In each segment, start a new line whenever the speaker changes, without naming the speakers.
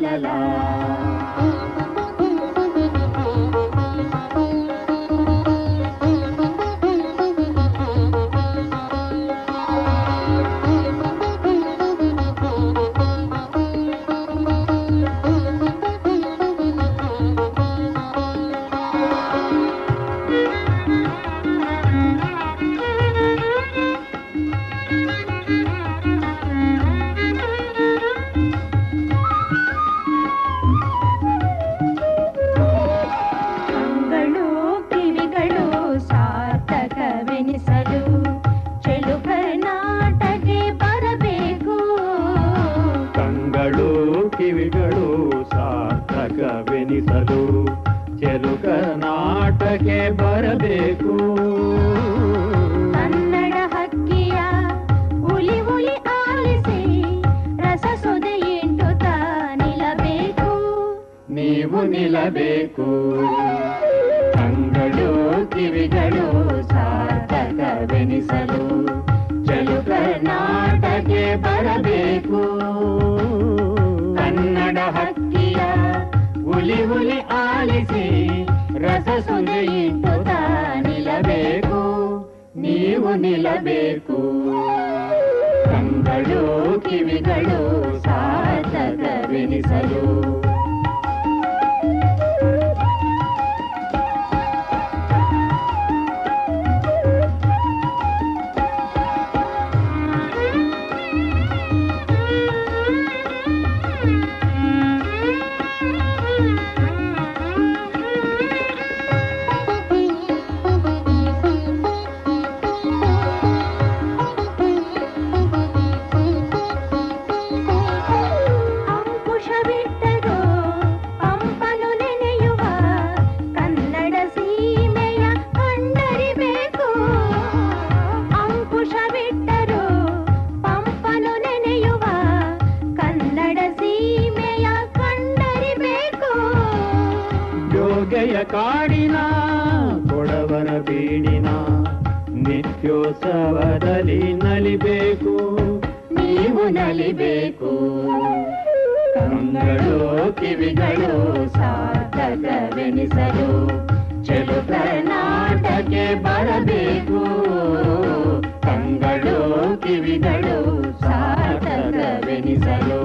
ಲಾಲಲ
ಕಂಗಳು ಕಿವಿಗಳು ಸಾರ್ಥಕವೆನಿಸಲು ಚೆಲು ಕರ್ನಾಟಕೆ ಬರಬೇಕು
ಕಂಗಳು ಕಿವಿಗಳು ಸಾರ್ಥಕವೆನಿಸಲು ಚೆಲು ಕರ್ನಾಟಕೆ ಬರಬೇಕು
ಕನ್ನಡ ಹಕ್ಕಿಯ ಉಲಿ ಉಲಿ ಆಲಿಸಿ ರಸ ಸೊದೆ ಎಂಟುತ್ತ ನಿಲ್ಲಬೇಕು
ನೀವು ನಿಲ್ಲಬೇಕು ಕಂಗಳು ಕಿವಿಗಳು ಸಾರ್ಥಕವೆನಿಸಲು ಚೆಲು ಕರ್ನಾಟಕೆ ಬರಬೇಕು ಕನ್ನಡ ಹಕ್ಕಿಯ ಉಲಿ ಉಲಿ ಆಲಿಸಿ ರಸ ಸುಂದೆಯಿಟ್ಟು ನಿಲ್ಲಬೇಕು ನೀವು ನಿಲ್ಲಬೇಕು ಕಂಗಳು ಕಿವಿಗಳು ಸಾರ್ಥಕವೆನಿಸಲು
ಅಂಕುಶವಿಟ್ಟರು ಪಂಪನು ನೆನೆಯುವ ಕನ್ನಡ ಸೀಮೆಯ ಕಂಡರಿಬೇಕು ಅಂಕುಶವಿಟ್ಟರು ಪಂಪನು ನೆನೆಯುವ ಕನ್ನಡ ಸೀಮೆಯ ಕಂಡರಿಬೇಕು
ಯೋಗೆಯ ಕಾಡಿನ ಕೊಡವರ ಬೀಡಿನ ನಿತ್ಯೋತ್ಸವದಲ್ಲಿ ನಲಿಬೇಕು ನೀವು ನಲಿಬೇಕು ಕಂಗಳು ಕಿವಿಗಳು ಸಾರ್ಥಕವೆನಿಸಲು ಚೆಲು ಕರ್ನಾಟಕೆ ಬರಬೇಕು ಕಂಗಳು ಕಿವಿಗಳು ಸಾರ್ಥಕವೆನಿಸಲು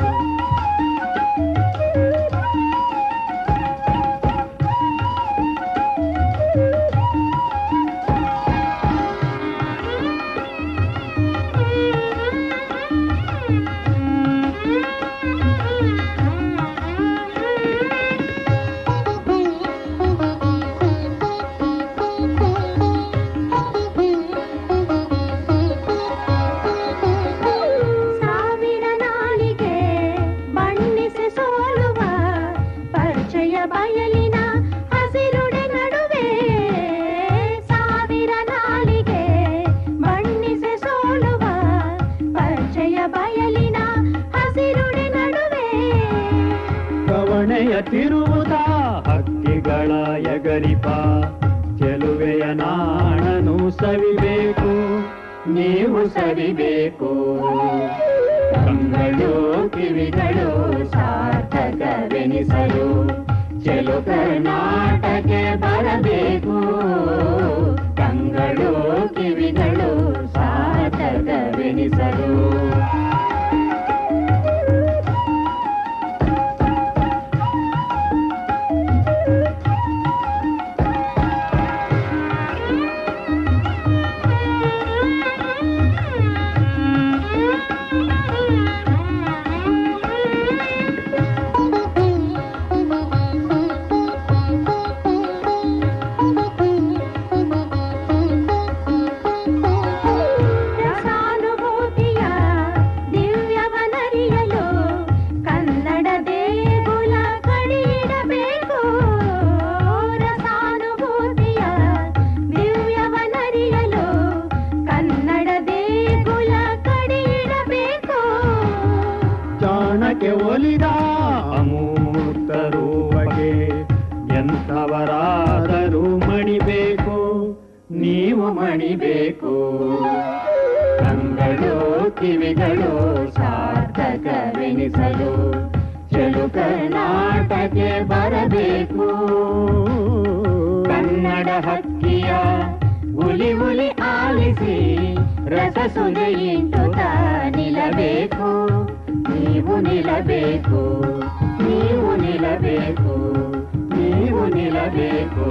ಸಾವಿರ ನಾಲಿಗೆ ಬಣ್ಣಿಸಿ ಸೋಲುವ ಪರಿಚಯ ಬಯಲಿನ ಹಸಿರುಡೆ ನಡುವೆ ಸಾವಿರ ನಾಲಿಗೆ ಬಣ್ಣಿಸಿ ಸೋಲುವ ಪರಿಚಯ ಬಯಲಿನ ಹಸಿರುಡೆ ನಡುವೆ
ಕವಣೆಯ ತಿರುವುದ ಹಕ್ಕಿಗಳ ಎಗರಿಪ ಚೆಲುವೆಯ ನಾಣನು ಸವಿಬೇಕು ನೀವು ಸವಿಬೇಕು ಕಂಗಳು ಕಿವಿಗಳು ಸಾರ್ಥಕವೆನಿಸಲು ಚೆಲು ಕರ್ನಾಟಕೆ ಬರಬೇಕು ಕಂಗಳು ಕಿವಿಗಳು ಸಾರ್ಥಕವೆನಿಸಲು
ರಸಾನುಭೂತಿಯ ದಿವ್ಯವನರಿಯಲು ಕನ್ನಡ ದೇಗುಲ ಕಡಿಯಿಡಬೇಕು ರಸಾನುಭೂತಿಯ ದಿವ್ಯವನರಿಯಲು ಕನ್ನಡ ದೇಗುಲ ಕಡಿಯಿಡಬೇಕು
ಚಾಣಕ್ಕೆ ಒಲಿದ ಅಮೂರ್ತರು ಬಗೆ ಎಂಥವರಾದರೂ ಮಣಿಬೇಕು ನೀವು ಮಣಿಬೇಕು ಕಂಗಳು ಕಿವಿಗಳು ಸಾರ್ಥಕವೆನಿಸಲು ಚೆಲು ಕರ್ನಾಟಕ್ಕೆ ಬರಬೇಕು ಕನ್ನಡ ಹಕ್ಕಿಯ ಉಲಿ ಉಲಿ ಆಲಿಸಿ ರಸಸುದೆಯಿಂಟುತ ನಿಲ್ಲಬೇಕು ನೀವು ನಿಲ್ಲಬೇಕು ನೀವು ನಿಲ್ಲಬೇಕು ನೀವು ನಿಲ್ಲಬೇಕು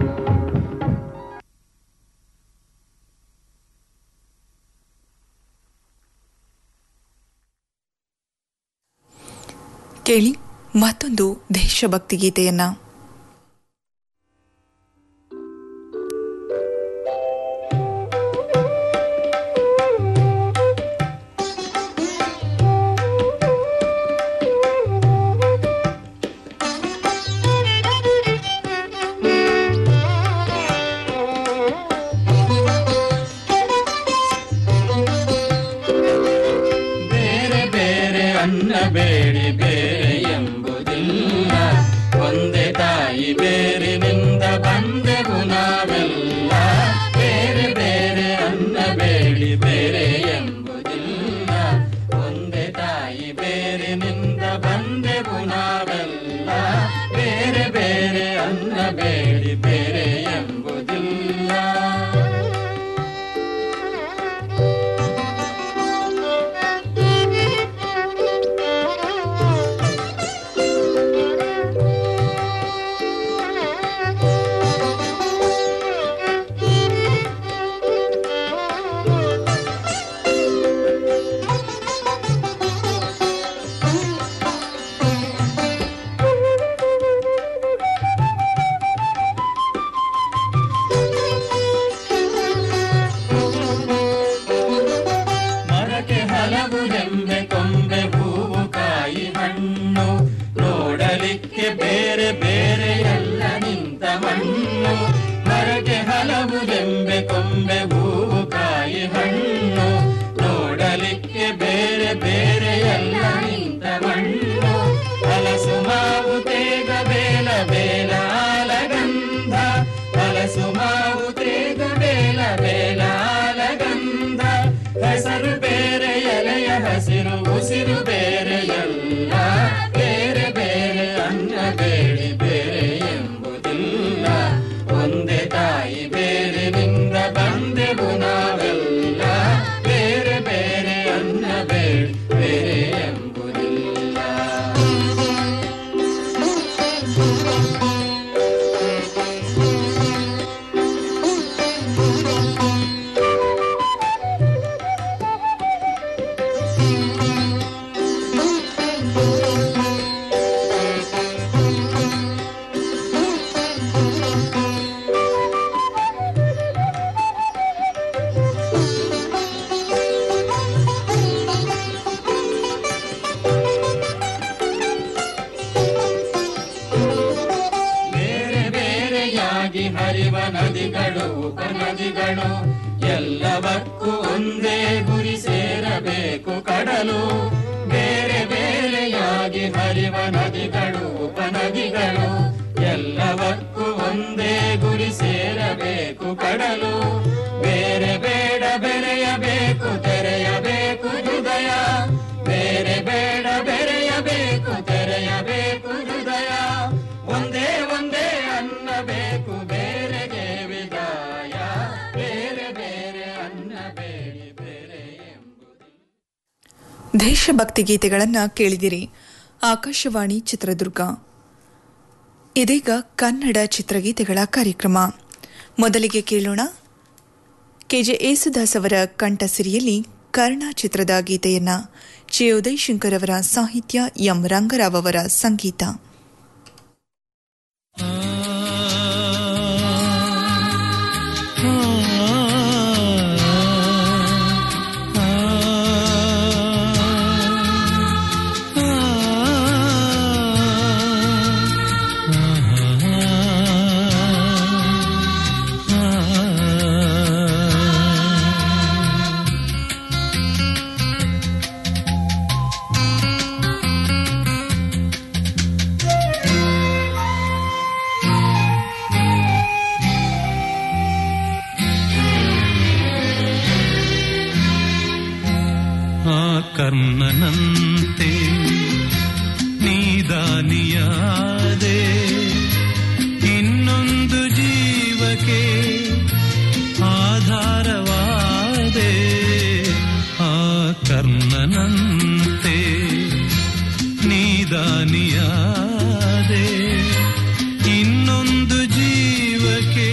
ಕೇಳಿ ಮತ್ತೊಂದು ದೇಶಭಕ್ತಿ ಗೀತೆಯನ್ನ
ಬೇರೆ ಬೇರೆ ಅನ್ನ ಬೇಡಿ ಬೇರೆ ಎಂಬುದಿಲ್ಲ ಒಂದೇ ತಾಯಿ ಬೇರಿನಿಂದ ಬಂದೆವು ನಾವೆಲ್ಲ ಬೇರೆ ಬೇರೆ ಅನ್ನ ಬೇಡಿ ಬೇರೆ ಎಂಬುದಿಲ್ಲ ಒಂದೇ ತಾಯಿ ಬೇರಿನಿಂದ ಬಂದೆವು ನಾವೆಲ್ಲ ಬೇರೆ ಬೇರೆ ಅನ್ನ ಬೇಡಿ ಬೇರೆ ಎಂಬುದಿಲ್ಲ ಮರಕ್ಕೆ ಹಲವು ರೆಂಬೆ ಕೊಂಬೆ ಹೂವು ಕಾಯಿ ಹಣ್ಣು ನೋಡಲಿಕ್ಕೆ ಬೇರೆ ಬೇರೆ ಎಲ್ಲ ನಿಂತ ಮಣ್ಣು ಮರಕ್ಕೆ ಹಲವು ರೆಂಬೆ ಕೊಂಬೆ ಹೂವು ಕಾಯಿ ಹಣ್ಣು ನೋಡಲಿಕ್ಕೆ ಬೇರೆ ಬೇರೆ ಎಲ್ಲ ನಿಂತ ಮಣ್ಣು ಹಲಸು ಮಾವು ತೇಗ ಬೇಲ ಬೇಲ ಆಲಗಂಧ ಹಲಸು ಮಾವು ತೇಗ ಬೇಲ ಬೇಲ ಆಲಗಂಧ ಹೆಸರು ಬೇರೆ ಎಲೆಯ ಹಸಿರು ಉಸಿರು ಬೇರೆ ಎಲ್ಲ ಬೇರೆ ಬೇರೆ ಅನ್ನ ಬೇಡಿ ಬೇರೆ ಎಂಬುದಿಲ್ಲ ಒಂದೇ ತಾಯಿ ಬೇರಿನಿಂದ ಬಂದೆವು ನಾವೆಲ್ಲ ಬೇರೆ ಬೇರೆ ಅನ್ನ ಬೇಡಿ ಬೇರೆ ಎಂಬುದಿಲ್ಲ ಬೇರೆ ಬೇರೆಯಾಗಿ ಹರಿವ ನದಿಗಳು ಉಪನದಿಗಳು ಎಲ್ಲವಕ್ಕೂ ಒಂದೇ ಗುರಿ ಸೇರಬೇಕು ಕಡಲು ಬೇರೆ ಬೇರೆಯಾಗಿ ಹರಿವ ನದಿಗಳು ಉಪನದಿಗಳು ಎಲ್ಲವಕ್ಕೂ ಒಂದೇ ಗುರಿ ಸೇರಬೇಕು ಕಡಲು ಬೇರೆ ಬೇಡ ಬೆರೆಯಬೇಕು ತೆರೆಯಬೇಕು ಹೃದಯ ಬೇರೆ ಬೇಡ ಬೆರೆಯಬೇಕು ತೆರೆಯಬೇಕು ಹೃದಯ ಒಂದೇ ಒಂದೇ ಅನ್ನ ಬೇಕು ಬೇರೆಗೆ ವಿದಾಯ ಬೇರೆ ಬೇರೆ ಅನ್ನ ಬೇಡಿ ಬೇರೆ ಎಂಬುದು
ದೇಶಭಕ್ತಿ ಗೀತೆಗಳನ್ನ ಕೇಳಿದಿರಿ ಆಕಾಶವಾಣಿ ಚಿತ್ರದುರ್ಗ ಇದೀಗ ಕನ್ನಡ ಚಿತ್ರಗೀತೆಗಳ ಕಾರ್ಯಕ್ರಮ ಮೊದಲಿಗೆ ಕೇಳೋಣ ಕೆಜೆ ಯೇಸುದಾಸ್ ಅವರ ಕಂಠಸಿರಿಯಲ್ಲಿ ಕರ್ಣ ಚಿತ್ರದ ಗೀತೆಯನ್ನ ಚಿ ಉದಯ್ ಶಂಕರ್ ಅವರ ಸಾಹಿತ್ಯ ಎಂ ರಂಗರಾವ್ ಅವರ ಸಂಗೀತ
ಆ ನೀದಾನಿಯಾದೆ ಇನ್ನೊಂದು ಜೀವಕ್ಕೆ ಆಧಾರವಾದೆ ಆ ಕರ್ಣನಂತೆ ನೀದಾನಿಯಾದೆ ಇನ್ನೊಂದು ಜೀವಕ್ಕೆ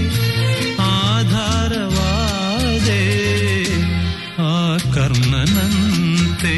ಆಧಾರವಾದೆ ಆ ಕರ್ಣನಂತೆ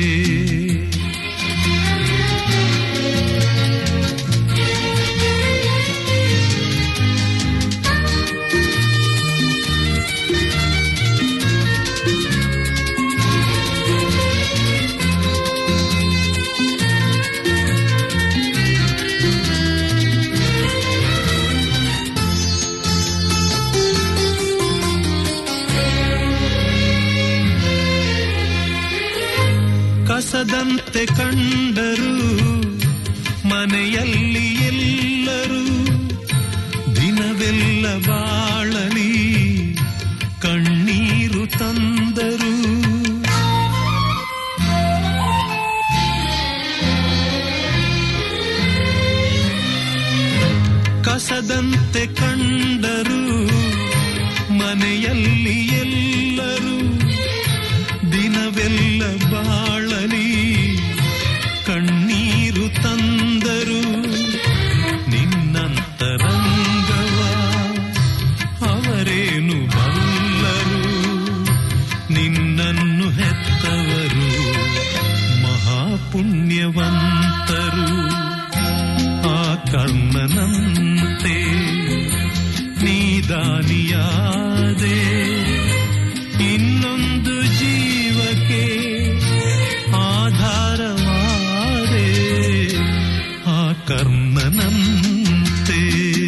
ಕಸದಂತೆ ಕಂಡರು ಮನೆಯಲ್ಲಿ ಎಲ್ಲರೂ ದಿನವೆಲ್ಲ ಬಾಳಲಿ ಕಣ್ಣೀರು ತಂದರು ಕಸದಂತೆ ಕಂಡರು ಮನೆಯಲ್ಲಿ ಎಲ್ಲರೂ ದಿನವೆಲ್ಲ ಬಾಳಲಿ ಕಣ್ಣೀರು ತಂದರು ನಿನ್ನಂತರಂಗವ ಅವರೇನು ಬಲ್ಲರು ನಿನ್ನನ್ನು ಹೆತ್ತವರು ಮಹಾಪುಣ್ಯವಂತರು ಆ ಕರ್ಣನಂತೆ ನೀದಾನಿಯಾದೆ ಇನ್ನೊಂದು ಜೀವಕ್ಕೆ ಆಧಾರವಾದೆ ಆ ಕರ್ಣನಂತೆ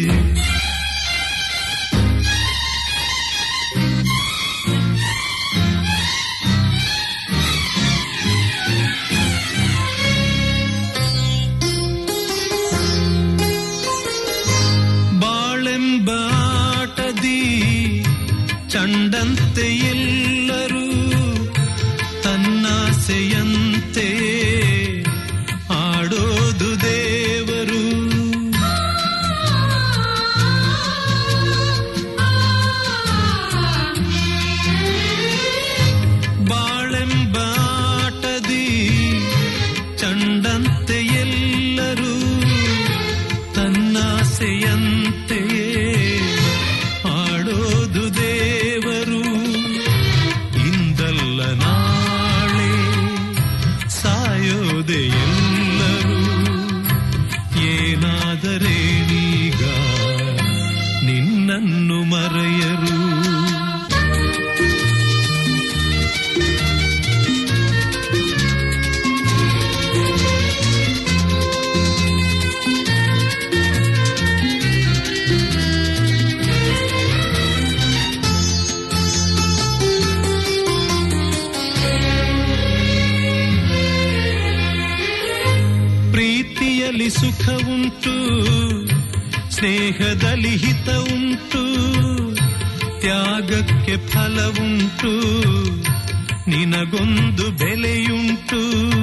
ಬಾಳೆಂಬ ಆಟದಿ ಚಂಡಂತೆ ಎಲ್ಲರೂ ತನ್ನಾಸೆಯಂತೆ ಆಡೋದು ದೇವರು ಬಾಳೆಂಬ ಆಟದಿ ಚಂಡಂತೆ ಎಲ್ಲರೂ ತನ್ನಾಸೆಯಂತೆಯೇ ಆಡೋದು ದೇವರು ಇಂದಲ್ಲ ನಾಳೆ ಸಾಯೋದೆ ಎಲ್ಲರೂ ಏನಾದರೇನೀಗ ನಿನ್ನನ್ನು ಮರೆಯರು ಪ್ರೀತಿಯಲ್ಲಿ ಸುಖ ಉಂಟು ಸ್ನೇಹದಲ್ಲಿ ಹಿತ ಉಂಟು ತ್ಯಾಗಕ್ಕೆ ಫಲ ಉಂಟು ನಿನಗೊಂದು ಬೆಲೆಯುಂಟು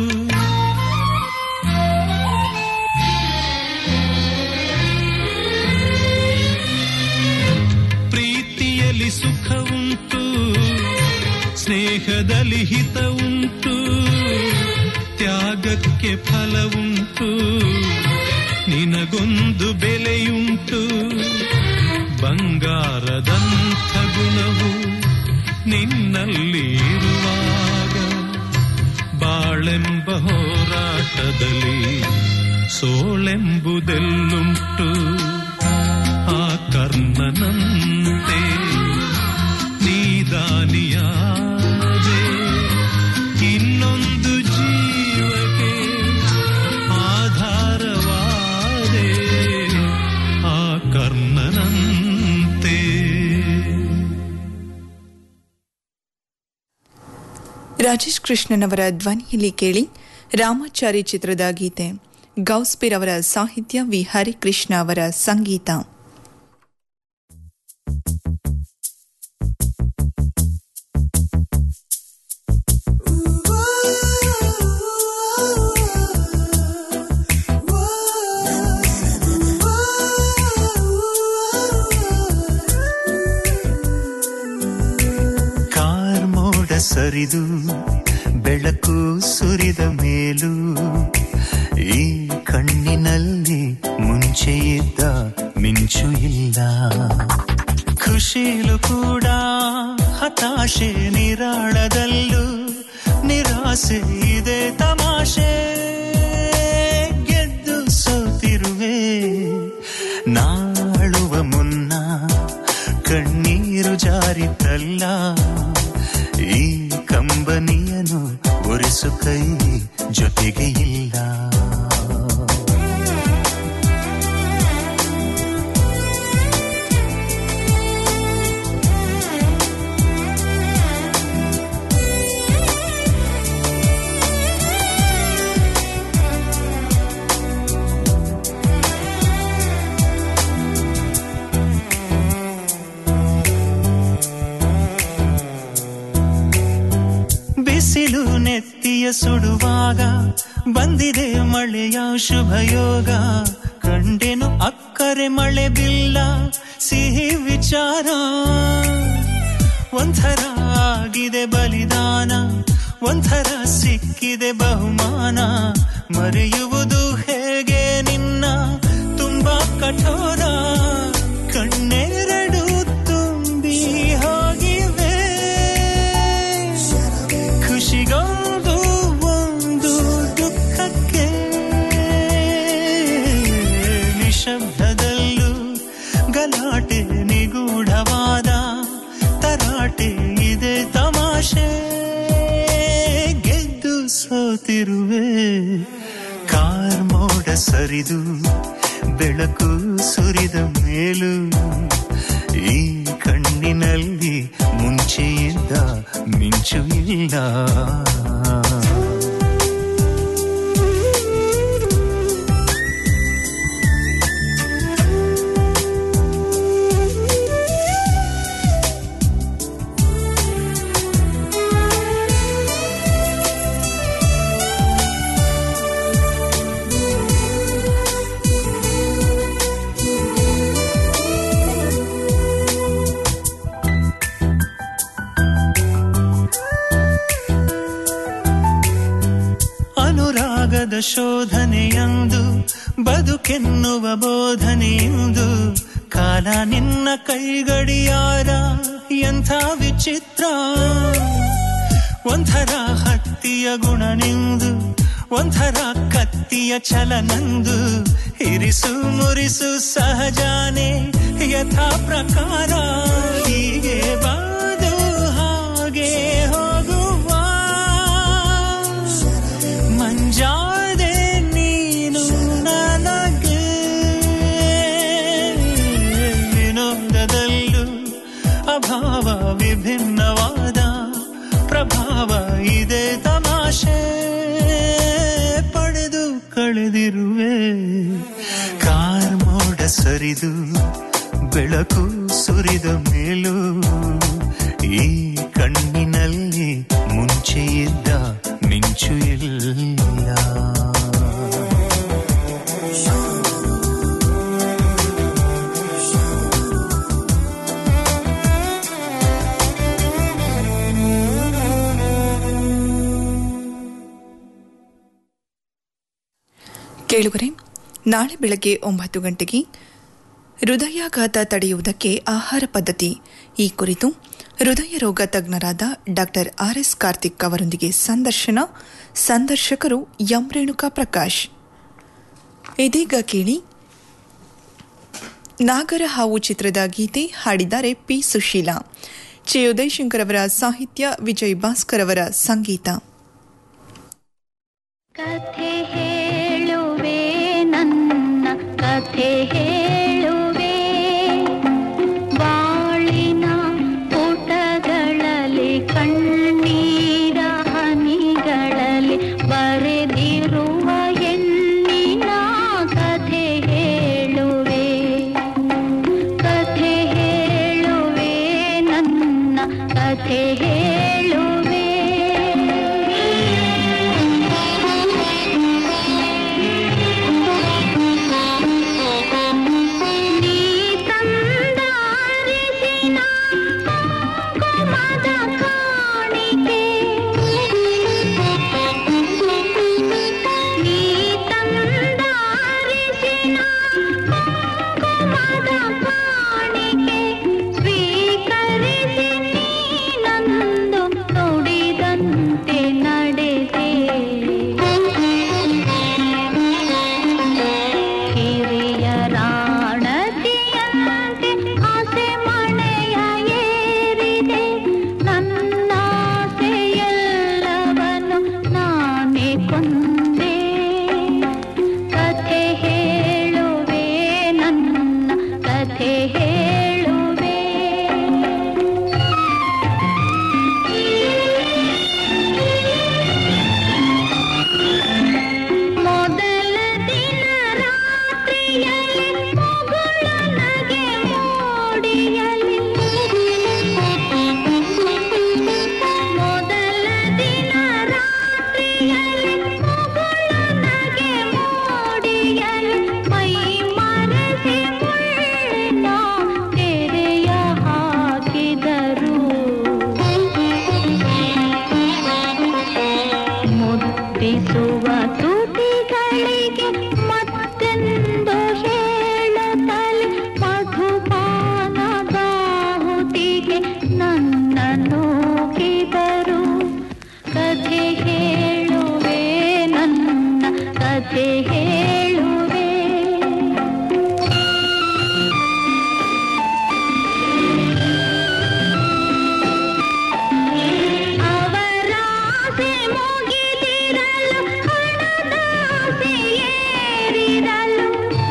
ಪ್ರೀತಿಯಲ್ಲಿ ಸುಖ ಉಂಟು ಸ್ನೇಹದಲ್ಲಿ ಹಿತ ಉಂಟು ತ್ಯಾಗಕ್ಕೆ ಫಲ ಉಂಟು ನಿನಗೊಂದು ಬೆಲೆಯುಂಟು ಬಂಗಾರದಂಥ ಗುಣವು ನಿನ್ನಲ್ಲಿ ಇರುವಾಗ ಬಾಳೆಂಬ ಹೋರಾಟದಲ್ಲಿ ಸೋಳೆಂಬುದೆಲ್ಲುಂಟು ಆ ಕರ್ಣನಂತೆ ನೀದಾನಿಯಾದೆ ಇನ್ನೊಂದು ಜೀವಕ್ಕೆ ಆಧಾರವಾದೆ ಆ ಕರ್ಣನಂತೆ
ರಾಜೇಶ್ ಕೃಷ್ಣನವರ ಧ್ವನಿಯಲ್ಲಿ ಕೇಳಿ ರಾಮಾಚಾರಿ ಚಿತ್ರದ ಗೀತೆ ಗೌಸ್ಪೀರ್ ಅವರ ಸಾಹಿತ್ಯ ವಿ ಹರಿಕೃಷ್ಣ ಅವರ ಸಂಗೀತ
Whoa. ಸರಿದು ಬೆಳಕು ಸುರಿದ ಮೇಲೂ ಈ ಕಣ್ಣಿನಲ್ಲಿ ಮುಂಚೆ ಇದ್ದ ಮಿಂಚು ಇಲ್ಲ ಖುಷಿಲು ಕೂಡ ಹತಾಶೆ ನಿರಾಳದಲ್ಲೂ ನಿರಾಸೆ ಇದೆ ತಮಾಷೆ ಗೆದ್ದು ಸೋತಿರುವೆ ನಾಳುವ ಮುನ್ನ ಕಣ್ಣೀರು ಜಾರಿತಲ್ಲ ಈ ಕಂಬನಿಯನು ಒರೆಸು ಕೈ ಜೊತೆಗೆ ಇಲ್ಲ ಬಿಸಿಲು ನೆತ್ತಿಯ ಸುಡುವಾಗ ಬಂದಿದೆ ಮಳೆಯ ಶುಭಯೋಗ ಕಂಡೆನು ಅಕ್ಕರೆ ಮಳೆ ಬಿಲ್ಲ ಸಿಹಿ ವಿಚಾರ ಒಂಥರ ಆಗಿದೆ ಬಲಿದಾನ ಒಂಥರ ಸಿಕ್ಕಿದೆ ಬಹುಮಾನ ಮರೆಯುವುದು ಹೇಗೆ ನಿನ್ನ ತುಂಬಾ ಕಠೋರ ಕಣ್ಣೆರಡು ತುಂಬಿ ಹೋಗಿವೆ ಖುಷಿಗೊಂದು ಒಂದು ದುಃಖಕ್ಕೆ ನಿಶಬ್ದದಲ್ಲೂ ಗಲಾಟೆ ನಿಗೂಢವಾದ ತರಾಟೆ ಇದೆ ತಮಾಷೆ ಗೆದ್ದು ಸೋತಿರುವೆ ಕಾರ್ ಮೋಡ ಸರಿದು ಬೆಳಕು ಸುರಿದ ಮೇಲೂ ಈ ಕಣ್ಣಿನಲ್ಲಿ ಮುಂಚೆ ಇದ್ದ ಮಿಂಚು ಇಲ್ಲ ಅನುರಾಗದ ಶೋಧನೆಯಂದು ಬದುಕೆನ್ನುವ ಬೋಧನೆಯಂದು ಕಾಲ ನಿನ್ನ ಕೈಗಡಿಯಾರ ಎಂಥ ವಿಚಿತ್ರ ಒಂಥರ ಹತ್ತಿಯ ಗುಣ ನಿಂದು ಒಂಥರ ಕತ್ತಿಯ ಛಲನಂದು ಇರಿಸು ಮುರಿಸು ಸಹಜಾನೆ ಯಥಾ ಪ್ರಕಾರ ಹೀಗೆ ಬಾದು ಹಾಗೆ ಹೋಗುವ ಮಂಜಾದೆ ನೀನು ನನಗೆ ವಿನೋದದಲ್ಲೂ ಅಭಾವ ವಿಭಿನ್ನವಾದ ಪ್ರಭಾವ ಇದೆ ತಮಾಷೆ ಪಡೆದು ಕಳೆದಿರುವೆ ಕಾರ್ ಮೋಡ ಸರಿದು ಬೆಳಕು ಸುರಿದ ಮೇಲೂ ಈ ಕಣ್ಣಿನಲ್ಲಿ ಮುಂಚೆ ಇದ್ದ ಮಿಂಚು ಇಲ್ಲ
ಕೇಳುಗರೆ ನಾಳೆ ಬೆಳಗ್ಗೆ ಒಂಬತ್ತು ಗಂಟೆಗೆ ಹೃದಯಾಘಾತ ತಡೆಯುವುದಕ್ಕೆ ಆಹಾರ ಪದ್ಧತಿ ಈ ಕುರಿತು ಹೃದಯ ರೋಗ ತಜ್ಞರಾದ ಡಾಕ್ಟರ್ ಆರ್ ಎಸ್ ಕಾರ್ತಿಕ್ ಅವರೊಂದಿಗೆ ಸಂದರ್ಶನ ಸಂದರ್ಶಕರು ಎಂ ರೇಣುಕಾ ಪ್ರಕಾಶ್ ಇದೀಗ ಕೇಳಿ ನಾಗರ ಹಾವು ಚಿತ್ರದ ಗೀತೆ ಹಾಡಿದ್ದಾರೆ ಪಿ ಸುಶೀಲಾ ಚೆ ಉದಯಶಂಕರ್ ಅವರ ಸಾಹಿತ್ಯ ವಿಜಯ್ ಭಾಸ್ಕರ್ ಅವರ ಸಂಗೀತ
ಕಥೆ ಹೇಳುವೆ ನನ್ನ ಕಥೆ ಹೇಳುವೆ ಬಾಳಿನ ಪುಟಗಳಲ್ಲಿ ಕಣ್ಣೀರ ಹನಿಗಳಲ್ಲಿ ಬರೆದಿರುವ ಹೆಣ್ಣಿನ ಕಥೆ ಹೇಳುವೆ ಕಥೆ ಹೇಳುವೆ ನನ್ನ ಕಥೆ ಹೇಳುವೆ ಕಥೆ ಹೇಳುವೆ ನನ್ನ ಕಥೆ ಹೇಳುವೆ ಮೊದಲ ದಿನ ರಾತ್ರಿಯಲ್ಲಿ ಮಗುಳ ನಗೆ ಮೋಡಿಯಲಿ ಮೊದಲ ದಿನ ರಾತ್ರಿಯಲ್ಲಿ ಮಗುಳ ನಗೆ ಮೋಡಿಯಲಿ ಮೈ ಮರೆಸಿ ಮುಳ್ಳ ತೆರೆಯ ಹಾಕಿದರು ಮುದ್ದಿಸುವ ತುಟಿಗಳಿಗೆ ಮತ್ತೆಂದು ಹೇಳುತ್ತಲೇ ಮಧುಪಾನದಾಹುತಿಗೆ ನನ್ನ ನೂಕಿದರು ಕಥೆ ಹೇಳುವೆ ನನ್ನ ಕಥೆ ಹೇಳುವೆ ಅವರಾಸೆ ಮುಗಿದಿರಲು ಹಣದಾಸೆ ಏರಿರಲು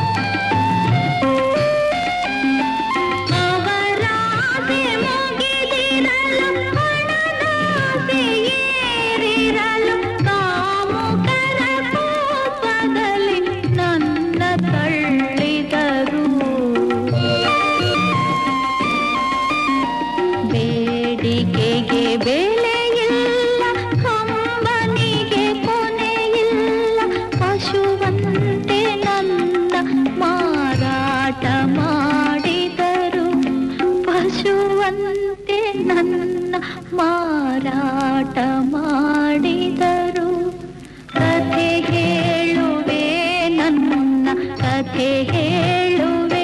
ಅವರಾಸೆ ಮುಗಿದಿರಲು ಹಣದಾಸೆ ಏರಿರಲು ಕಾಮುಕರ ಕೋಪದಲ್ಲಿ ನನ್ನ ತಳ್ಳಿದರು ಬೇಡಿಕೆಗೆ ಬೆಲೆಯಿಲ್ಲ ಕಂಬನಿಗೆ ಕೊನೆಯಿಲ್ಲ ಪಶುವಂತೆ ನನ್ನ ಮಾರಾಟ ಮಾಡಿದರು ಪಶುವಂತೆ ನನ್ನ ಮಾರಾಟ ಮಾಡಿದರು ಕಥೆ ಹೇಳುವೆ ನನ್ನ ಕಥೆ ಹೇಳುವೆ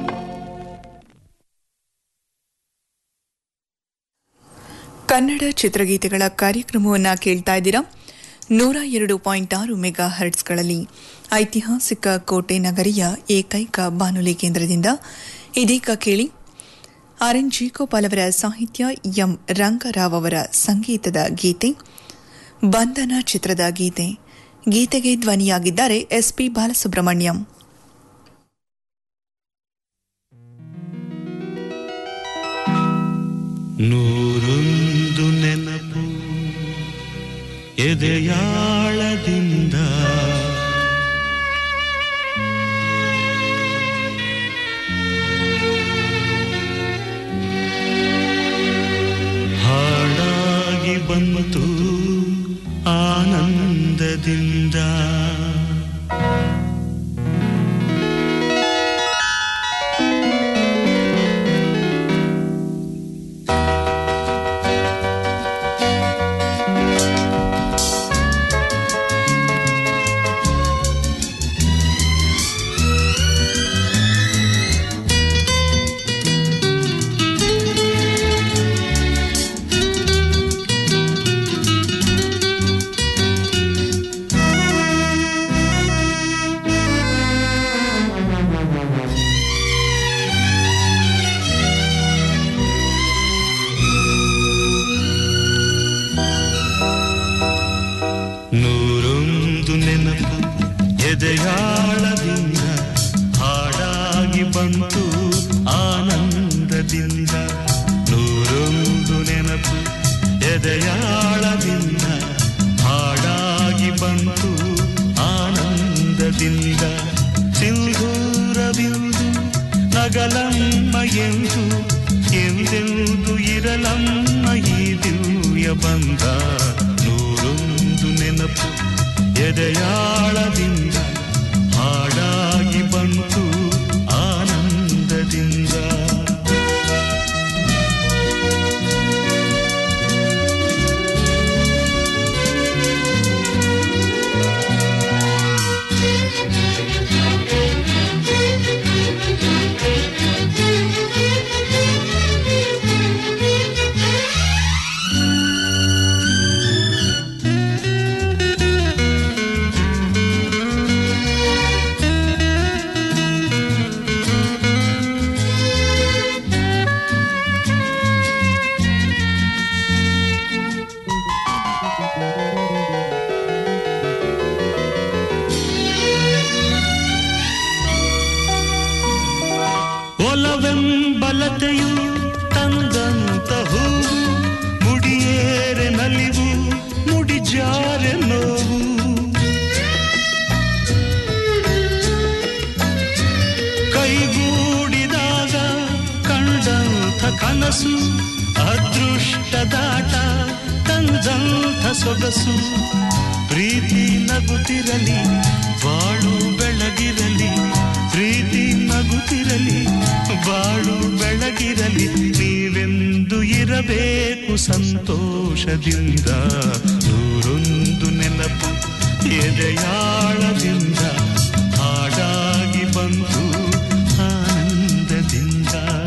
ಕನ್ನಡ ಚಿತ್ರಗೀತೆಗಳ ಕಾರ್ಯಕ್ರಮವನ್ನು ಕೇಳ್ತಾ ಇದ್ದೀರಾ ನೂರ ಎರಡು ಪಾಯಿಂಟ್ ಆರು ಮೆಗಾ ಹರ್ಟ್ಸ್ಗಳಲ್ಲಿ ಐತಿಹಾಸಿಕ ಕೋಟೆ ನಗರಿಯ ಏಕೈಕ ಬಾನುಲಿ ಕೇಂದ್ರದಿಂದ ಇದೀಗ ಕೇಳಿ ಆರ್ ಎನ್ ಜಿ ಗೋಪಾಲ್ ಅವರ ಸಾಹಿತ್ಯ ಎಂ ರಂಗರಾವ್ ಅವರ ಸಂಗೀತದ ಗೀತೆ ಬಂಧನ ಚಿತ್ರದ ಗೀತೆ ಗೀತೆಗೆ ಧ್ವನಿಯಾಗಿದ್ದಾರೆ ಎಸ್ಪಿ ಬಾಲಸುಬ್ರಹ್ಮಣ್ಯಂ
ನೂರೊಂದು ನೆನಪು ಎದೆಯಾಳದಿಂದ ಹಾಡಾಗಿ ಬಂತು ಆನಂದದಿಂದ ನೂರೊಂದು ನೆನಪು ಎದೆಯಾಳದಿಂದ ಹಾಡಾಗಿ ಬಂತು ಆನಂದದಿಂದ ನೂರೊಂದು ನೆನಪು ಎದೆಯಾಳದಿಂದ ಹಾಡಾಗಿ ಬಂತು ಆನಂದದಿಂದ ಸಿಂಧೂರವಿಂದು ನಗಲಮ್ಮ ಎಂದು ಎಂದೆಂದು ಇರಲಮ್ಮ ಈ ದಿವ್ಯ ಬಂದ ನೂರೊಂದು ನೆನಪು ಎದೆಯಾಳದಿಂದ ಹಾಡಾಗಿ ಬಂತು ಆನಂದದಿಂದ ಕೊರತೆಯು ತಂದಂತ ಹೂವು ಮುಡಿಯೇರೆ ನಲಿವು ಮುಡಿಜಾರೆ ನೋವು ಕೈಗೂಡಿದಾಗ ಕಂಡಂಥ ಕನಸು ಅದೃಷ್ಟದಾಟ ತಂದಂಥ ಸೊಗಸು ಪ್ರೀತಿ ನಗುತ್ತಿರಲಿ ಬಾಳು ಬೆಳಗಿರಲಿ ಪ್ರೀತಿ ನಗುತ್ತಿರಲಿ ಬಾಳು ಬೆಳಗಿರಲಿ ನೀವೆಂದು ಇರಬೇಕು ಸಂತೋಷದಿಂದ ನೂರೊಂದು ನೆನಪು ಎದೆಯಾಳದಿಂದ ಹಾಡಾಗಿ ಬಂತು ಆನಂದದಿಂದ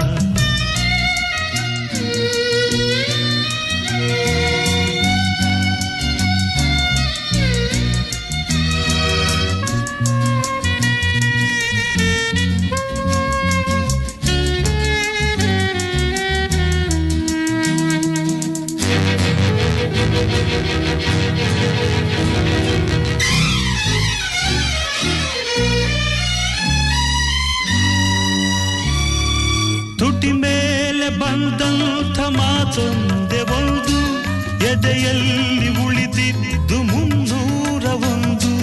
ತುಟಿ ಮೇಲೆ ಬಂದಂಥ ಮಾತೊಂದೆ ಒಂದು ಎದೆಯಲ್ಲಿ ಉಳಿದಿದ್ದು ಮುನ್ನೂರ ಒಂದು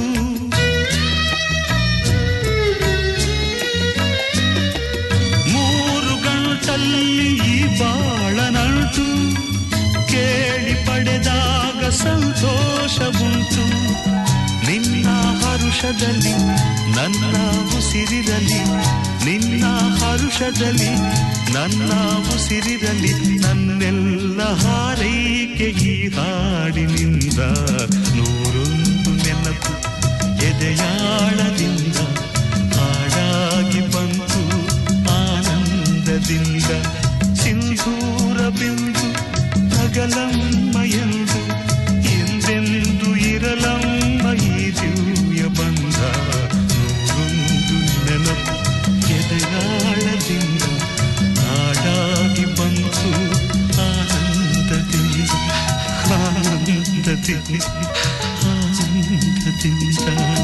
ಮೂರು ಗಂಟಲ್ಲಿ ಈ ಬಾಳನಂಟು ಕೇಳಿ ಪಡೆದಾಗ ಸಂತೋಷವುಂಟು ನಿನ್ನ ಹರುಷದಲ್ಲಿ ನನ್ನ ಉಸಿರಿರಲಿ ನಿನ್ನ ಹರುಷದಲ್ಲಿ ನನ್ನ ಉಸಿರಿರಲಿ ನನ್ನೆಲ್ಲ ಹಾರೈಕೆ ಈ ಹಾಡಿನಿಂದ ನೂರೊಂದು ನೆನಪು ಎದೆಯಾಳದಿಂದ ಹಾಡಾಗಿ ಬಂತು ಆನಂದದಿಂದ ಸಿಂಧೂರ ಬಿಂದು ನಗಲಮ್ಮ ಎಂದು ಎಂದೆಂದು ಇರಲಮ್ಮ ಈ ದಿವ್ಯ ಬಂಧ ನೂರೊಂದು ನೆನಪು ಎದೆಯಾಳದಿಂದ ಹಾಡಾಗಿ ಬಂತು ಆನಂದದಿಂದ ಆನಂದದಿಂದ ಆನಂದದಿಂದ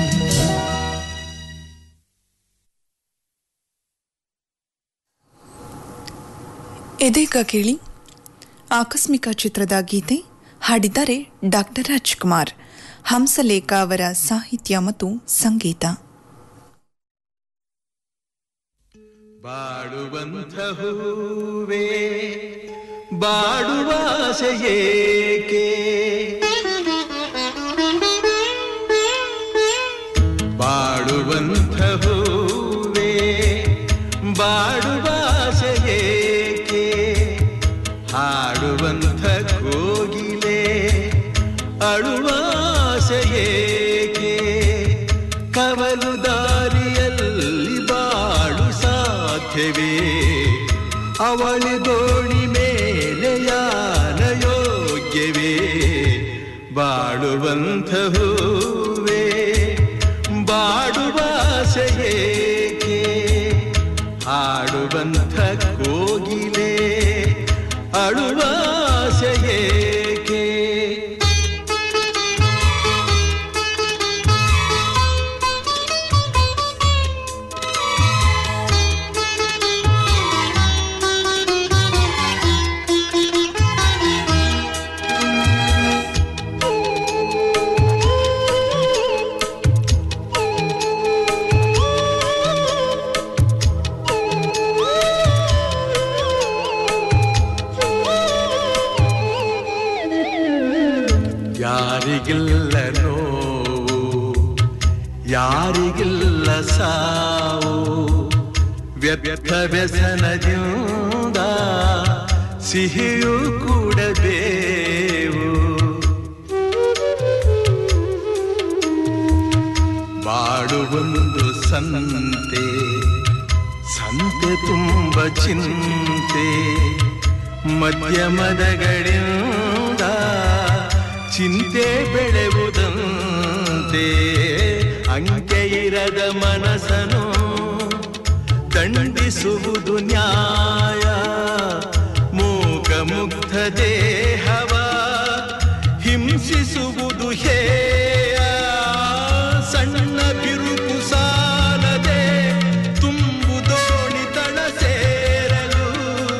ಇದೀಗ ಕೇಳಿ ಆಕಸ್ಮಿಕ ಚಿತ್ರದ ಗೀತೆ ಹಾಡಿದ್ದಾರೆ ಡಾಕ್ಟರ್ ರಾಜ್ಕುಮಾರ್ ಹಂಸಲೇಖ ಅವರ ಸಾಹಿತ್ಯ ಮತ್ತು ಸಂಗೀತ
ಬಾಡುವಂಥ ಹೂವೇ ಬಾಡುವಾಸೆಯೇಕೆ ಬಾಡುವಂಥ ಹೂವೇ ಬಾಡುವಾಸೆಯೇಕೆ ಹಾಡುವಂಥ ಕೋಗಿಲೆ ಅಳುವಾಸೆಯೇಕೆ ಕವಲು ದಾರಿಯಲ್ಲಿ ಬಾಳು ಸಾಧ್ಯವೇ ಅವಳಿ ದೋಣಿ ಮೇಲೆ ಯಾನ ಯೋಗ್ಯವೇ ಬಾಳುವಂಥ ಹೂವೇ ಬಾಡುವಾಸೆಯೇಕೆ ಹಾಡುವಂಥ ಕೋಗಿಲೆ ಅಳುವಾಸೆಯೇಕೆ ಯಾರಿಗಿಲ್ಲ ನೋವು ಯಾರಿಗಿಲ್ಲ ಸಾವು ವ್ಯರ್ಥ ವ್ಯಸನದಿಂದ ಸಿಹಿಯೂ ಕೂಡಬೇವು ಬಾಡುವೊಂದು ಸಂತೆ ಸಂತೆ ತುಂಬ ಚಿಂತೆ ಮಧ್ಯಮದಗಳಿಂದ ಚಿಂತೆ ಬೆಳೆಯುವುದಂತೆ ಅಂಕೆ ಇರದ ಮನಸ್ಸನು ದಂಡಿಸುವುದು ನ್ಯಾಯ ಮೂಕ ಮುಗ್ಧ ದೇಹವ ಹಿಂಸಿಸುವುದು ಹೇಯ ಸಣ್ಣ ಬಿರುಕು ಸಾಲದೆ ತುಂಬು ದೋಣಿ ತಳ ಸೇರಲು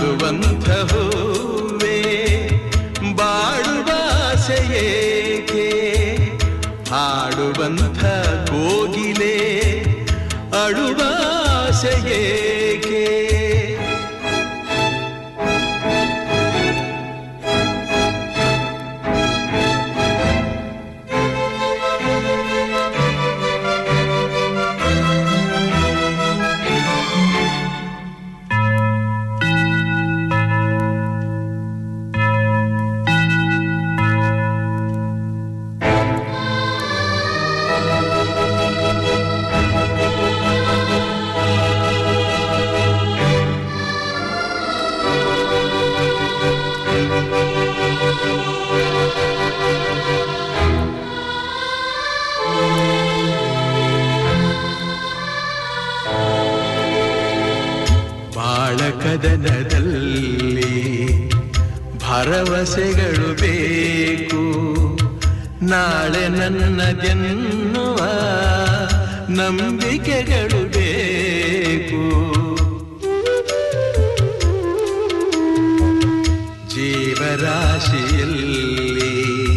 ಬಾಳುವಂಥ ಹೂವೇ ಬಾಳುವಾಸೆಯೇಕೆ ಹಾಡುವಂಥ ಕೋಗಿಲೆ ಅಳುವಾಸೆಯೇಕೆ ಬಾಳಕದನದಲ್ಲಿ ಭರವಸೆಗಳು ಬೇಕು ನಾಳೆ ನನ್ನದೆನ್ನುವ ನಂಬಿಕೆಗಳು ಬೇಕು ಜೀವರಾಶಿಯಲ್ಲಿ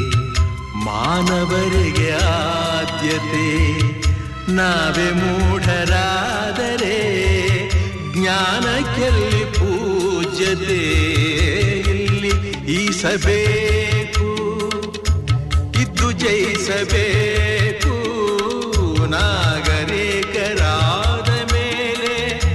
ಮಾನವರಿಗೆ ಆದ್ಯತೆ ನಾವೇ ಮೂಢರಾದರೆ ಜ್ಞಾನಕ್ಕೆಲ್ಲಿ ಪೂಜ್ಯತೆ ಇಲ್ಲಿ ಈಸಬೇಕು ಇದ್ದು ಜಯಿಸಬೇಕು ನಾಗರಿಕರಾದ ಮೇಲೆ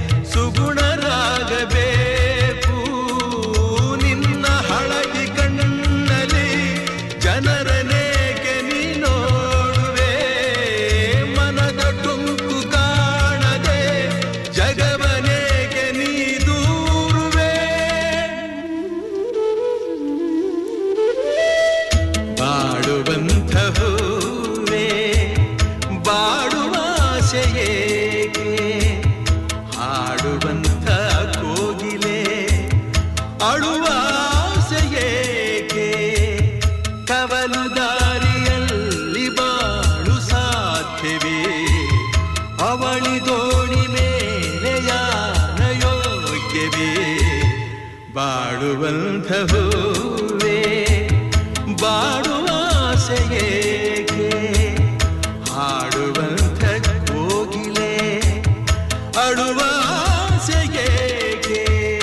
ಸುಗುಣರಾಗಬೇಕು ನಿನ್ನ ಹಳದಿ ಕಣ್ಣಲ್ಲಿ ಜನರನೇಕೆ ನೀ ನೋಡುವೆ ಮನದ ಟುಂಕು ಕಾಣದೆ ಜಗವನೇಕೆ ನೀ ದೂರುವೆ ಬಾಡುವಂಥ ಹೂವೇ ಬಾಡುವಾಸೆಯೇಕೆ ಹಾಡುವಂಥ ಕೋಗಿಲೆ ಅಳುವಾಸೆಯೇಕೆ ಕವಲು ದಾರಿಯಲ್ಲಿ ಬಾಳು ಸಾಧ್ಯವೇ ಅವಳಿ ದೋಣಿ ಮೇಲೆ ಯಾನ ಯೋಗ್ಯವೇ ಬಾಡುವಂಥ ಹೂವೇ ಬಾಡುವಾಸೆಯೇಕೆ ಹಾಡುವಂಥ ಕೋಗಿಲೆ ಅಳುವಾಸೆಯೇಕೆ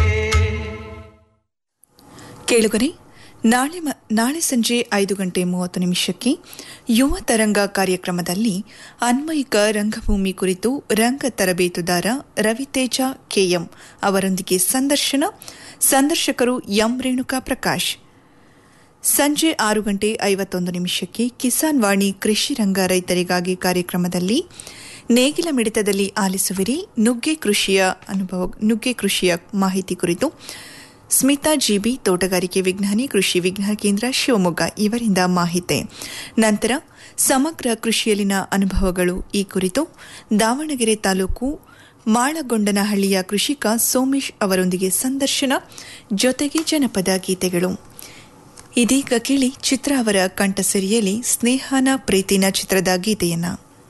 ಕೇಳುಗರೆ ನಾಳೆ ಮ- ನಾಳೆ ಸಂಜೆ ಐದು ಗಂಟೆ ಮೂವತ್ತು ನಿಮಿಷಕ್ಕೆ ಯುವ ತರಂಗ ಕಾರ್ಯಕ್ರಮದಲ್ಲಿ ಅನ್ವಯಿಕ ರಂಗಭೂಮಿ ಕುರಿತು ರಂಗ ತರಬೇತುದಾರ ರವಿತೇಜ ಕೆಎಂ ಅವರೊಂದಿಗೆ ಸಂದರ್ಶನ ಸಂದರ್ಶಕರು ಎಂ ರೇಣುಕಾ ಪ್ರಕಾಶ್ ಸಂಜೆ ಆರು ಗಂಟೆ ಐವತ್ತೊಂದು ನಿಮಿಷಕ್ಕೆ ಕಿಸಾನ್ ವಾಣಿ ಕೃಷಿ ರಂಗ ರೈತರಿಗಾಗಿ ಕಾರ್ಯಕ್ರಮದಲ್ಲಿ ನೇಗಿಲ ಮಿಡಿತದಲ್ಲಿ ಆಲಿಸುವಿರಿ ನುಗ್ಗೆ ಕೃಷಿಯ ಅನುಭವ ನುಗ್ಗೆ ಕೃಷಿಯ ಮಾಹಿತಿ ಕುರಿತು ಸ್ಮಿತಾ ಜಿಬಿ ತೋಟಗಾರಿಕೆ ವಿಜ್ಞಾನಿ ಕೃಷಿ ವಿಜ್ಞಾನ ಕೇಂದ್ರ ಶಿವಮೊಗ್ಗ ಇವರಿಂದ ಮಾಹಿತಿ ನಂತರ ಸಮಗ್ರ ಕೃಷಿಯಲ್ಲಿನ ಅನುಭವಗಳು ಈ ಕುರಿತು ದಾವಣಗೆರೆ ತಾಲೂಕು ಮಾಳಗೊಂಡನಹಳ್ಳಿಯ ಕೃಷಿಕ ಸೋಮೇಶ್ ಅವರೊಂದಿಗೆ ಸಂದರ್ಶನ ಜೊತೆಗೆ ಜನಪದ ಗೀತೆಗಳು ಇದೀಗ ಕೇಳಿ ಚಿತ್ರ ಅವರ ಕಂಠಸರಿಯಲ್ಲಿ ಸ್ನೇಹನ ಪ್ರೀತಿನ ಚಿತ್ರದ ಗೀತೆಯನ್ನ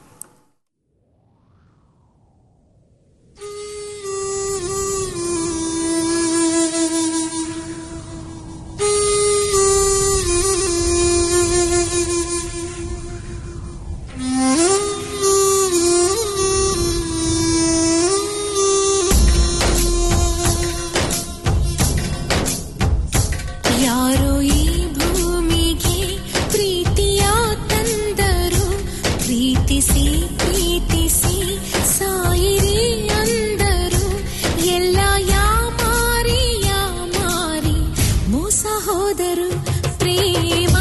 ಯಾರೋ ಈ ಭೂಮಿಗೆ ಪ್ರೀತಿಯ ತಂದರು ಪ್ರೀತಿಸಿ ಪ್ರೀತಿಸಿ ಸಾಯಿರಿ ಅಂದರು ಎಲ್ಲ ಯಾಮಾರಿ ಯಾಮಾರಿ ಮೋಸ ಹೋದರು ಪ್ರೇಮ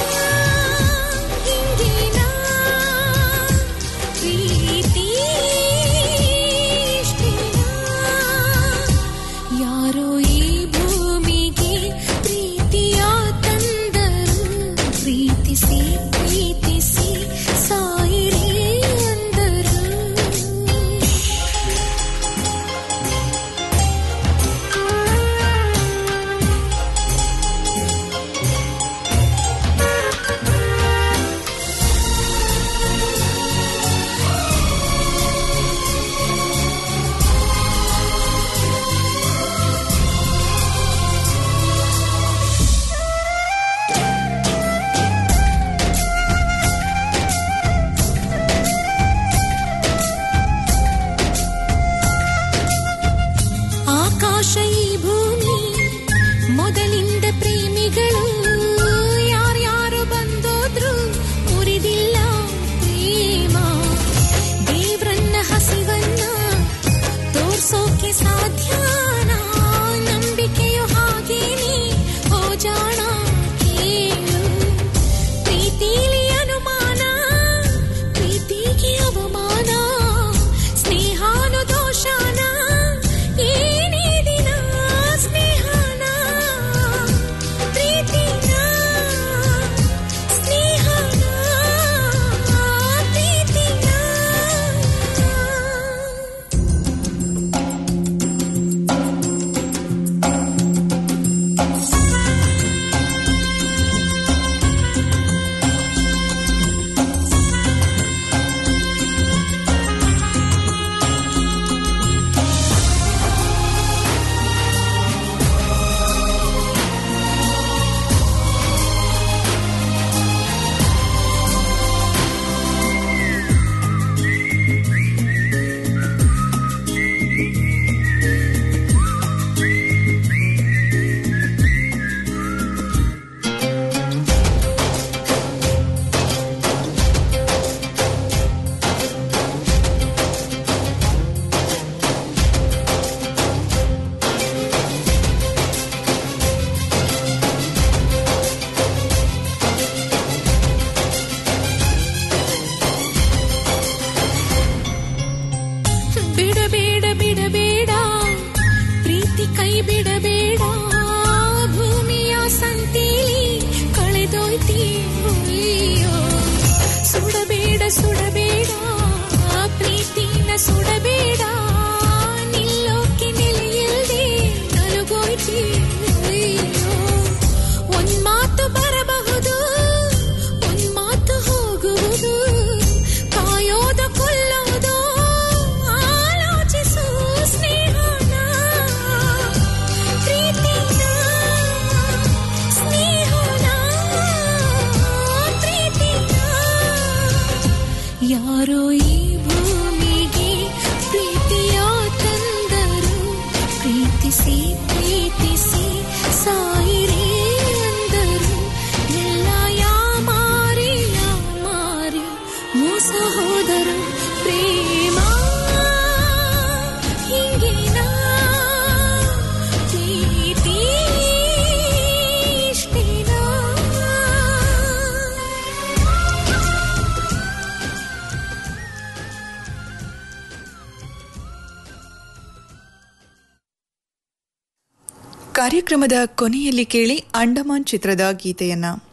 ಹಿಂದಿನ ಪ್ರೀತಿ ಇಷ್ಟೇನಾ? ಯಾರೋ ಈ ಭೂಮಿಗೆ ಪ್ರೀತಿಯ ತಂದರು ಪ್ರೀತಿಸಿ ಪ್ರೀತಿಸಿ ಸಾಯಿರಿ ಅಂದರು ಬಿಡಬೇಡ ಭೂಮಿಯ ಸಂತೀಲಿ ಕಳೆದೋಯ್ತಿ ಅಯ್ಯೋ ಸುಡಬೇಡ ಸುಡಬೇಡ ಪ್ರೀತಿನ ಸುಡಬೇಡ ನಿಲ್ಲೋಕೆ ನೆಲೆಯಿಲ್ದೆ ನಲುಗೋಯ್ತಿ ಅಯ್ಯೋ ಒಂದ್ ಮಾತು ಬರಬಹುದು ಒಂದ್ ಮಾತು ಹೋಗುವುದು ಕಾಯೋದ ಕೊಲ್ಲೋದು ಆಲೋಚಿಸು ಸ್ನೇಹನ ಪ್ರೀತಿನ ಸ್ನೇಹನ ಪ್ರೀತಿನ ಯಾರೋ ಈ ಭೂಮಿಗೆ ಪ್ರೀತಿಯ ತಂದರು ಪ್ರೀತಿಸಿ ಪ್ರೀತಿಸಿ ಸಾಯಿರಿ ಅಂದರು ಎಲ್ಲ ಯಾಮಾರಿ ಯಾಮಾರಿ ಮೋಸ ಹೋದರು ಪ್ರೇಮ ಹಿಂಗೇನಾ ಪ್ರೀತಿ ಇಷ್ಟೇನಾ
ಕಾರ್ಯಕ್ರಮದ ಕೊನೆಯಲ್ಲಿ ಕೇಳಿ ಅಂಡಮಾನ್ ಚಿತ್ರದ ಗೀತೆಯನ್ನ